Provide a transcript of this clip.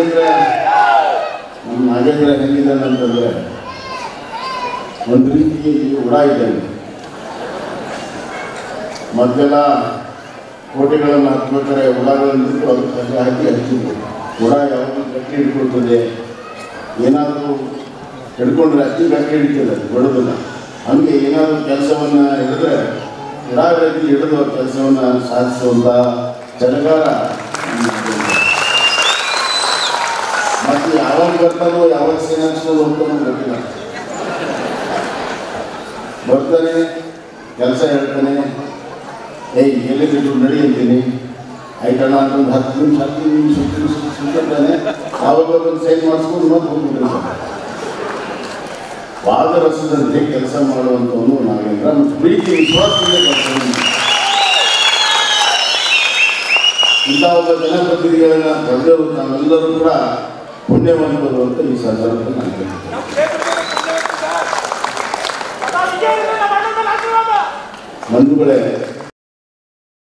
ನಾಗೇಂದ್ರ ನಮ್ಮ ನಾಗೇಂದ್ರ ಹೆಂಗಿದ್ದಾನೆ ಅಂತಂದ್ರೆ ಒಂದು ರೀತಿ ಉಡ ಇದ್ದಾನೆ ಮೊದಲೆಲ್ಲ ಕೋಟೆಗಳನ್ನು ಹಾಕ್ಬೇಕಾದ್ರೆ ಉಡಗಳನ್ನು ಇಟ್ಟು ಅದಕ್ಕೆ ಕಸ ಹಾಕಿ ಹಚ್ಚಿದ್ರು ಉಡ ಯಾವಾಗಲೂ ಗಟ್ಟಿ ಹಿಡ್ಕೊಳ್ತದೆ ಏನಾದರೂ ಹಿಡ್ಕೊಂಡ್ರೆ ಅತಿ ಗಟ್ಟಿ ಹಿಡಿತದೆ ಅದು ಬಿಡೋದಿಲ್ಲ ಹಂಗೆ ಏನಾದರೂ ಕೆಲಸವನ್ನು ಹಿಡಿದ್ರೆ ಉಡ ರೀತಿ ಹಿಡಿದು ಕೆಲಸವನ್ನು ಸಾಧಿಸುವಂಥ ಚಲಗಾರ ನಮ್ಮ ನಾಗೇಂದ್ರ. ಮತ್ತೆ ಯಾವಾಗ ಬರ್ತಾನೋ ಯಾವಾಗ ಸೇನಾಕ್ಷರು ಹೋಗ್ತಾನೋ ಗೊತ್ತಿಲ್ಲ ಬರ್ತಾನೆ ಕೆಲಸ ಹೇಳ್ತಾನೆ ಏಯ್ ಎಲ್ಲಿ ಬಿಟ್ಟು ನಡಿ ಅಂತೀನಿ ಆಯ್ತಣ್ಣ ಅಂತ ಒಂದು ಹತ್ತು ನಿಮಿಷ ಹತ್ತು ನಿಮಿಷ ಸುತ್ತಿರ್ತಾನೆ ಆವಾಗ ಒಂದು ಸೈನ್ ಮಾಡಿಸ್ಕೊಂಡು ಮತ್ತೆ ಹೋಗ್ಬಿಟ್ಟಿರ್ತಾನೆ ಪಾದರಸದಂತೆ ಕೆಲಸ ಮಾಡುವಂಥವನು ನಾಗೇಂದ್ರ ಮತ್ತು ಪ್ರೀತಿ ವಿಶ್ವಾಸದಿಂದ ಕೆಲಸ ಇಂಥ ಒಬ್ಬ ಜನಪ್ರತಿನಿಧಿಗಳನ್ನ ಪಡೆದವರು ನಾವೆಲ್ಲರೂ ಕೂಡ ಪುಣ್ಯವಂತರು ಅಂತ ಈ ಸಂದರ್ಭದಲ್ಲಿ ನಾನು ಹೇಳ್ತೀನಿ. ಬಂಧುಗಳೇ